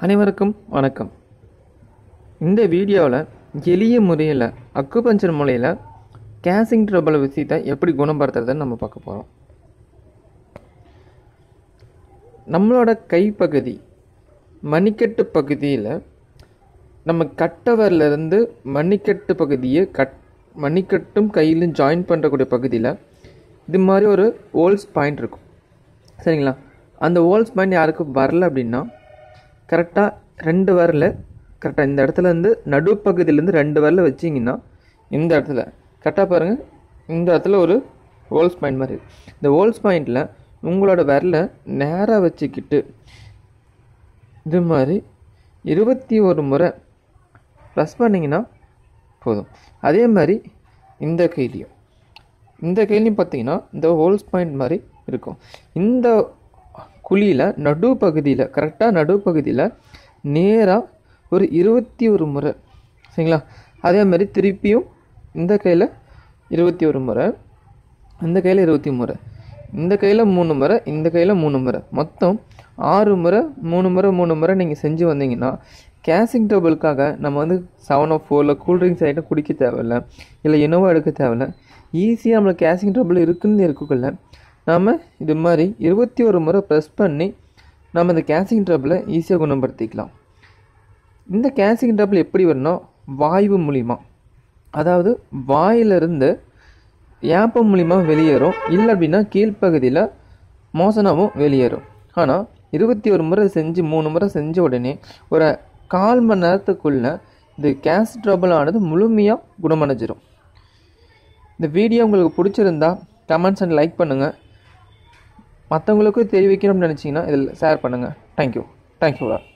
அனைவருக்கும் வணக்கம் இந்த வீடியோவில் எளிய முறையில் அக்குபஞ்சர் முறையில் கேசிங் ட்ரபிள் விஷயத்தை எப்படி குணப்படுத்துறதுன்னு நம்ம பார்க்க போகிறோம் நம்மளோட கைப்பகுதி மணிக்கட்டு பகுதியில் நம்ம கட்டவரிலிருந்து மணிக்கட்டு பகுதியை கட் மணிக்கட்டும் கையிலும் ஜாயின் பண்ணுறக்கூடிய பகுதியில் இது மாதிரி ஒரு ஓல்ஸ் பாயிண்ட் இருக்கும் சரிங்களா அந்த ஓல்ஸ் பாயிண்ட் யாருக்கு வரல அப்படின்னா கரெக்டாக ரெண்டு வரல கரெக்டாக இந்த இடத்துல இருந்து நடுப்பகுதியிலேருந்து ரெண்டு வரல வச்சிங்கன்னா இந்த இடத்துல கரெக்டாக பாருங்கள் இந்த இடத்துல ஒரு ஹோல்ஸ் பாயிண்ட் மாதிரி இருக்கு. இந்த ஹோல்ஸ் பாயிண்டில் உங்களோட விரலை நேராக வச்சுக்கிட்டு இது மாதிரி இருபத்தி ஒரு முறை ப்ளஸ் பண்ணிங்கன்னா போதும் அதே மாதிரி இந்த கையிலையும் இந்த கையிலையும் பார்த்தீங்கன்னா இந்த ஹோல்ஸ் பாயிண்ட் மாதிரி இருக்கும் இந்த குழியில் நடுப்பகுதியில் கரெக்டாக நடுப்பகுதியில் நேராக ஒரு இருபத்தி ஒரு முறை சரிங்களா அதே மாதிரி திருப்பியும் இந்த கையில் இருபத்தி ஒரு முறை இந்த கையில் இருபத்தி முறை இந்த கையில் மூணு முறை இந்த கையில் மூணு முறை மொத்தம் ஆறு முறை மூணு முறை மூணு முறை நீங்கள் செஞ்சு வந்தீங்கன்னா கேசிங் டேபிளுக்காக நம்ம வந்து செவன் ஆஃப் ஃபோரில் கூல்ட்ரிங்க்ஸ் ஐட்டம் குடிக்க தேவையில்ல இல்லை இனோவா எடுக்க தேவையில்ல ஈஸியாக நம்மளுக்கு கேசிங் டேபிள் இருக்குன்னு இருக்கக்குள்ள நாம் இது மாதிரி இருபத்தி ஒரு முறை ப்ரெஸ் பண்ணி நம்ம இந்த கேசிங் ட்ரபிளை ஈஸியாக குணப்படுத்திக்கலாம் இந்த கேசிங் ட்ரபிள் எப்படி வரணும் வாயு மூலிமா அதாவது வாயிலிருந்து ஏப்பம் மூலிமா வெளியேறும் இல்லை அப்படின்னா கீழ்ப்பகுதியில் மோசனாவும் வெளியேறும் ஆனால் இருபத்தி ஒரு முறை செஞ்சு மூணு முறை செஞ்ச உடனே ஒரு கால் மணி நேரத்துக்குள்ளே இந்த கேஸ் ட்ரபிள் ஆனது முழுமையாக குணமடைஞ்சிரும் இந்த வீடியோ உங்களுக்கு பிடிச்சிருந்தா கமெண்ட்ஸ் அண்ட் லைக் பண்ணுங்கள் மற்றவங்களுக்கும் தெரிவிக்கணும்னு நினச்சிங்கன்னா இதில் ஷேர் பண்ணுங்கள் தேங்க்யூ தேங்க்யூ